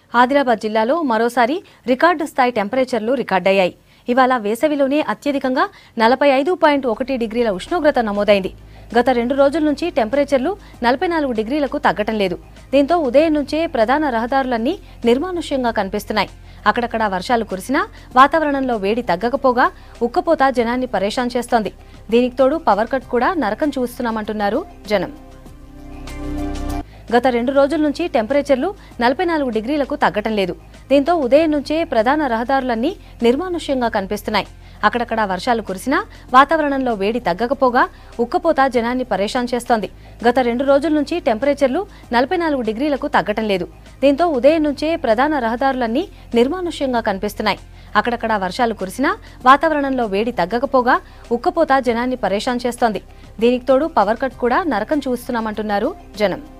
ఆదిలాబాద్ జిల్లాలో మరోసారి రికార్డు స్థాయి టెంపరేచర్లు రికార్డయ్యాయి ఇవాళ వేసవిలోనే అత్యధికంగా నలభై ఐదు పాయింట్ ఒకటి డిగ్రీల ఉష్ణోగ్రత నమోదైంది గత రెండు రోజుల నుంచి టెంపరేచర్లు నలభై నాలుగు డిగ్రీలకు తగ్గటం లేదు దీంతో ఉదయం నుంచే ప్రధాన రహదారులన్నీ నిర్మానుష్యంగా కనిపిస్తున్నాయి అక్కడక్కడ వర్షాలు కురిసినా వాతావరణంలో వేడి తగ్గకపోగా ఉక్కపోత జనాన్ని పరేషాన్ చేస్తోంది దీనికి తోడు పవర్ కట్ కూడా నరకం చూస్తున్నామంటున్నారు జనం గత రెండు రోజుల నుంచి టెంపరేచర్లు నలభై నాలుగు డిగ్రీలకు తగ్గటం లేదు దీంతో ఉదయం నుంచే ప్రధాన రహదారులన్నీ నిర్మానుష్యంగా కనిపిస్తున్నాయి అక్కడక్కడ వర్షాలు కురిసినా వాతావరణంలో వేడి తగ్గకపోగా ఉక్కపోత జనాన్ని పరేషాన్ చేస్తోంది గత రెండు రోజుల నుంచి టెంపరేచర్లు నలభై నాలుగు డిగ్రీలకు తగ్గటం లేదు దీంతో ఉదయం నుంచే ప్రధాన రహదారులన్నీ నిర్మానుష్యంగా కనిపిస్తున్నాయి అక్కడక్కడ వర్షాలు కురిసినా వాతావరణంలో వేడి తగ్గకపోగా ఉక్కపోత జనాన్ని పరేషాన్ చేస్తోంది దీనికి తోడు పవర్ కట్ కూడా నరకం చూస్తున్నామంటున్నారు జనం